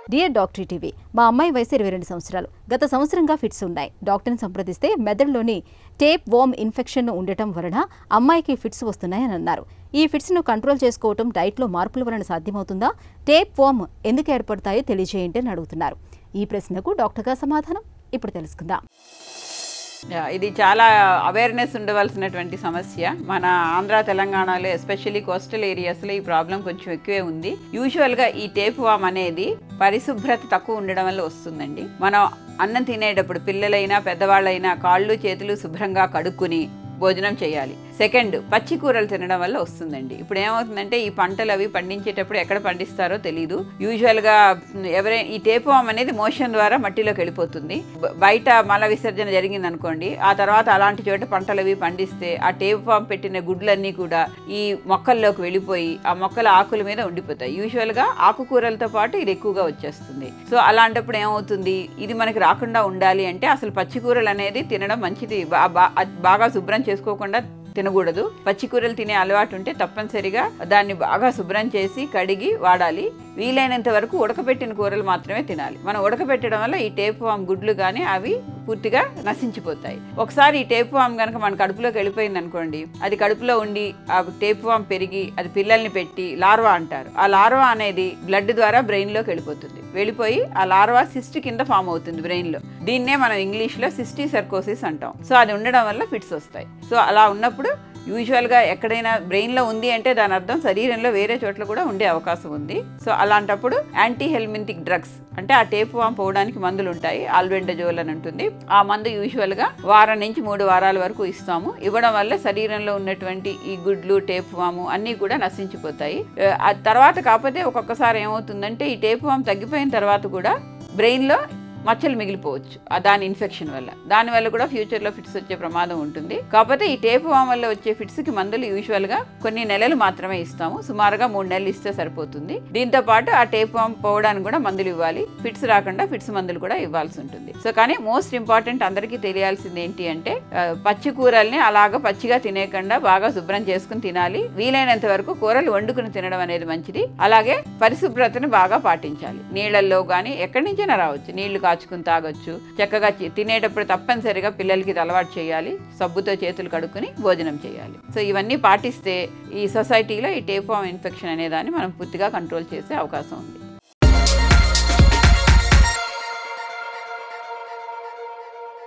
dear doctor TV మా అమ్మాయి వయసు ఇరవై రెండు సంవత్సరాలు గత సంవత్సరంగా ఫిట్స్ ఉన్నాయి డాక్టర్ని సంప్రదిస్తే మెదడులోని టేప్ వామ్ ఇన్ఫెక్షన్ ఉండటం వలన అమ్మాయికి ఫిట్స్ వస్తున్నాయని అన్నారు ఈ ఫిట్స్ను కంట్రోల్ చేసుకోవటం డైట్లో మార్పుల వలన సాధ్యమవుతుందా టేప్ వామ్ ఎందుకు ఏర్పడతాయో తెలియజేయండి అని అడుగుతున్నారు ఈ ప్రశ్నకు డాక్టర్గా సమాధానం ఇప్పుడు తెలుసుకుందాం యా, ఇది చాలా అవేర్నెస్ ఉండవలసినటువంటి సమస్య మన ఆంధ్ర తెలంగాణలో ఎస్పెషల్లీ కోస్టల్ ఏరియాస్లో ఈ ప్రాబ్లం కొంచెం ఎక్కువే ఉంది యూజువల్గా ఈ టేప్ వామ్ అనేది పరిశుభ్రత తక్కువ ఉండడం వల్ల వస్తుందండి మనం అన్నం తినేటప్పుడు పిల్లలైనా పెద్దవాళ్ళైనా కాళ్ళు చేతులు శుభ్రంగా కడుక్కుని భోజనం చేయాలి సెకండ్ పచ్చి కూరలు తినడం వల్ల వస్తుందండి ఇప్పుడు ఏమవుతుందంటే ఈ పంటలు అవి పండించేటప్పుడు ఎక్కడ పండిస్తారో తెలియదు యూజువల్గా ఎవరైనా ఈ టేపువామ్ అనేది మోషన్ ద్వారా మట్టిలోకి వెళ్ళిపోతుంది బ- బయట మల విసర్జన జరిగింది అనుకోండి ఆ తర్వాత అలాంటి చోట పంటలు అవి పండిస్తే ఆ టేపువామ్ పెట్టిన గుడ్లన్నీ కూడా ఈ మొక్కల్లోకి వెళ్ళిపోయి ఆ మొక్కల ఆకుల మీద ఉండిపోతాయి యూజువల్గా ఆకుకూరలతో పాటు ఇది ఎక్కువగా వచ్చేస్తుంది సో అలాంటప్పుడు ఏమవుతుంది ఇది మనకి రాకుండా ఉండాలి అంటే అసలు పచ్చికూరలు అనేది తినడం మంచిది బా- బా- అది బాగా శుభ్రం చేసుకోకుండా తినకూడదు పచ్చికూరలు తినే అలవాటు ఉంటే తప్పనిసరిగా దాన్ని బాగా శుభ్రం చేసి కడిగి వాడాలి వీలైనంత వరకు ఉడకబెట్టిన కూరలు మాత్రమే తినాలి మనం ఉడకబెట్టడం వల్ల ఈ టేపు వామ్ గుడ్లు కానీ అవి పూర్తిగా నశించిపోతాయి ఒకసారి ఈ టేపు వామ్ కనుక మన కడుపులోకి వెళ్ళిపోయింది అనుకోండి అది కడుపులో ఉండి ఆ టేపు వామ్ పెరిగి అది పిల్లల్ని పెట్టి లార్వా అంటారు ఆ లార్వా అనేది బ్లడ్ ద్వారా బ్రెయిన్లోకి వెళ్ళిపోతుంది వెళ్ళిపోయి ఆ లార్వా సిస్ట్ కింద ఫామ్ అవుతుంది బ్రెయిన్లో దీన్నే మనం ఇంగ్లీష్లో సిస్టీ సర్కోసిస్ అంటాం సో అది ఉండడం వల్ల ఫిట్స్ వస్తాయి సో అలా ఉన్నప్పుడు యూజువల్గా ఎక్కడైనా బ్రెయిన్లో ఉంది అంటే దాని అర్థం శరీరంలో వేరే చోట్ల కూడా ఉండే అవకాశం ఉంది సో అలాంటప్పుడు యాంటీ హెల్మింటిక్ డ్రగ్స్ అంటే ఆ టేపు వామ్ పోవడానికి మందులు ఉంటాయి ఆల్బెండజోల్ అని ఉంటుంది ఆ మందు యూజువల్గా వారం నుంచి మూడు వారాల వరకు ఇస్తాము ఇవ్వడం వల్ల శరీరంలో ఉన్నటువంటి ఈ గుడ్లు టేపు వాము అన్నీ కూడా నశించిపోతాయి ఆ తర్వాత కాకపోతే ఒక్కొక్కసారి ఏమవుతుందంటే ఈ టేపు వామ్ తగ్గిపోయిన తర్వాత కూడా బ్రెయిన్లో మచ్చలు మిగిలిపోవచ్చు ఆ దాని ఇన్ఫెక్షన్ వల్ల దానివల్ల కూడా ఫ్యూచర్లో ఫిట్స్ వచ్చే ప్రమాదం ఉంటుంది కాకపోతే ఈ టేపు వామ్ వల్ల వచ్చే ఫిట్స్కి మందులు యూజువల్గా కొన్ని నెలలు మాత్రమే ఇస్తాము సుమారుగా మూడు నెలలు ఇస్తే సరిపోతుంది దీంతో పాటు ఆ టేపు వామ్ పోవడానికి కూడా మందులు ఇవ్వాలి ఫిట్స్ రాకుండా ఫిట్స్ మందులు కూడా ఇవ్వాల్సి ఉంటుంది సో కానీ మోస్ట్ ఇంపార్టెంట్ అందరికీ తెలియాల్సింది ఏంటి అంటే ఆ, పచ్చి కూరల్ని అలాగ పచ్చిగా తినేయకుండా బాగా శుభ్రం చేసుకుని తినాలి వీలైనంత వరకు కూరలు వండుకుని తినడం అనేది మంచిది అలాగే పరిశుభ్రతను బాగా పాటించాలి నీళ్ళల్లో కానీ ఎక్కడి నుంచైనా రావచ్చు నీళ్లు కాచుకుని తాగొచ్చు చక్కగా చి- తినేటప్పుడు తప్పనిసరిగా పిల్లలకి ఇది అలవాటు చేయాలి సబ్బుతో చేతులు కడుక్కుని భోజనం చేయాలి సో ఇవన్నీ పాటిస్తే ఈ సొసైటీలో ఈ టేపామ్ ఇన్ఫెక్షన్ అనేదాన్ని మనం పూర్తిగా కంట్రోల్ చేసే అవకాశం ఉంది